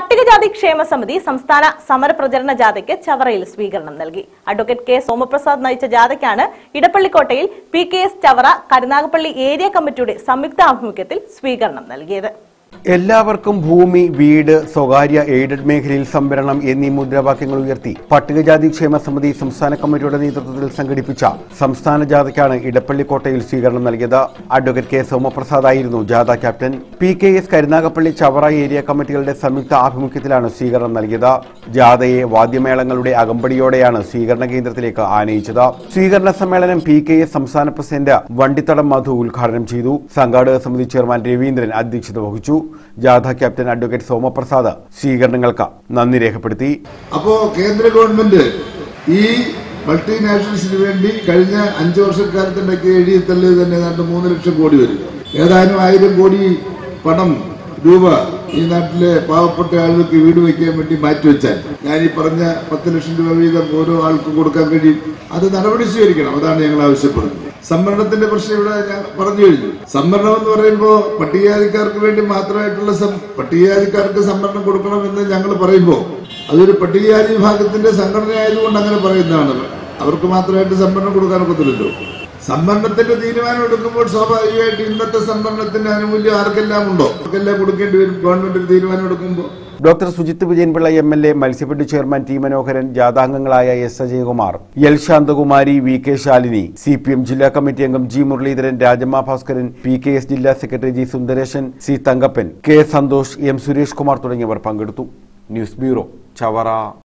പട്ടികജാതി ക്ഷേമ സമിതി സംസ്ഥാന സമരപ്രചരണ ജാഥയ്ക്ക് ചവറയിൽ സ്വീകരണം നൽകി അഡ്വക്കേറ്റ് കെ സോമപ്രസാദ് നയിച്ച ജാഥയ്ക്കാണ് ഇടപ്പള്ളിക്കോട്ടയിൽ P K S Chavara Karunagappally area കമ്മിറ്റിയുടെ സംയുക്ത ആഭിമുഖ്യത്തിൽ സ്വീകരണം നൽകിയത് എല്ലാവർക്കും ഭൂമി വീട് സ്വകാര്യ എയ്ഡഡ് മേഖലയിൽ സംവരണം എന്നീ മുദ്രാവാക്യങ്ങൾ ഉയർത്തി പട്ടികജാതി ക്ഷേമ സമിതി സംസ്ഥാന കമ്മിറ്റിയുടെ നേതൃത്വത്തിൽ സംഘടിപ്പിച്ച സംസ്ഥാന ജാഥയ്ക്കാണ് ഇടപ്പള്ളിക്കോട്ടയിൽ സ്വീകരണം നൽകിയത് അഡ്വക്കേറ്റ് കെ സോമപ്രസാദ് ആയിരുന്നു ജാഥ captain P K S Karunagappally Chavara area കമ്മിറ്റികളുടെ സംയുക്ത ആഭിമുഖ്യത്തിലാണ് സ്വീകരണം നൽകിയത് ജാഥയെ വാദ്യമേളങ്ങളുടെ അകമ്പടിയോടെയാണ് സ്വീകരണ കേന്ദ്രത്തിലേക്ക് ആനയിച്ചത് സ്വീകരണ സമ്മേളനം പി കെ എസ് സംസ്ഥാന പ്രസിഡന്റ് വണ്ടിത്തടം മധു ഉദ്ഘാടനം ചെയ്തു സംഘാടക സമിതി ചെയർമാൻ രവീന്ദ്രൻ അധ്യക്ഷത വഹിച്ചു ജാഥ ക്യാപ്റ്റൻ അഡ്വക്കേറ്റ് സോമപ്രസാദ് സ്വീകരണങ്ങൾക്ക് നന്ദി രേഖപ്പെടുത്തി അപ്പോ കേന്ദ്ര ഗവൺമെന്റ് ഈ മൾട്ടിനാഷണൽസിന് വേണ്ടി കഴിഞ്ഞ അഞ്ചു വർഷക്കാലത്തിനിടയ്ക്ക് എഴുതി തള്ളിയത് തന്നെ ഏതാണ്ട് മൂന്ന് ലക്ഷം കോടി വരും ഏതാനും ആയിരം കോടി പണം രൂപ ഈ നാട്ടിലെ പാവപ്പെട്ട ആളുകൾക്ക് വീട് വയ്ക്കാൻ വേണ്ടി മാറ്റിവെച്ചാൽ ഞാൻ ഈ പറഞ്ഞ പത്ത് ലക്ഷം രൂപ വീതം ഓരോ ആൾക്കും കൊടുക്കാൻ കഴിയും അത് നടപടി സ്വീകരിക്കണം അതാണ് ഞങ്ങൾ ആവശ്യപ്പെടുന്നത് സംവരണത്തിന്റെ പ്രശ്നം ഇവിടെ ഞാൻ പറഞ്ഞു കഴിഞ്ഞു സംവരണം എന്ന് പറയുമ്പോൾ പട്ടികജാതിക്കാർക്ക് വേണ്ടി മാത്രമായിട്ടുള്ള സം- പട്ടികജാതിക്കാർക്ക് സംവരണം കൊടുക്കണമെന്ന് ഞങ്ങൾ പറയുമ്പോൾ അതൊരു പട്ടികജാതി വിഭാഗത്തിന്റെ സംഘടന ആയതുകൊണ്ട് അങ്ങനെ പറയുന്നതാണ് അവർക്ക് മാത്രമായിട്ട് സംവരണം കൊടുക്കാനൊക്കത്തില്ലല്ലോ സംവരണത്തിന്റെ തീരുമാനം എടുക്കുമ്പോൾ സ്വാഭാവികമായിട്ട് ഇന്നത്തെ സംവരണത്തിന്റെ ആനുകൂല്യം ആർക്കെല്ലാം ഉണ്ടോ അവർക്കെല്ലാം കൊടുക്കേണ്ടി വരും ഗവൺമെന്റ് ഒരു തീരുമാനം എടുക്കുമ്പോൾ doctor Sujith Vijayan Pillai M L A Matsyafed chairman T Manoharan ജാഥാംഗങ്ങളായ S Ajayakumar L Santhakumari V K Shalini C P M ജില്ലാ കമ്മിറ്റി അംഗം G Muraleedharan Rajamma Bhaskaran P K S ജില്ലാ secretary G Sundaresan C Thankappan K Santhosh M Suresh Kumar തുടങ്ങിയവർ പങ്കെടുത്തു ന്യൂസ് ബ്യൂറോ ചവറ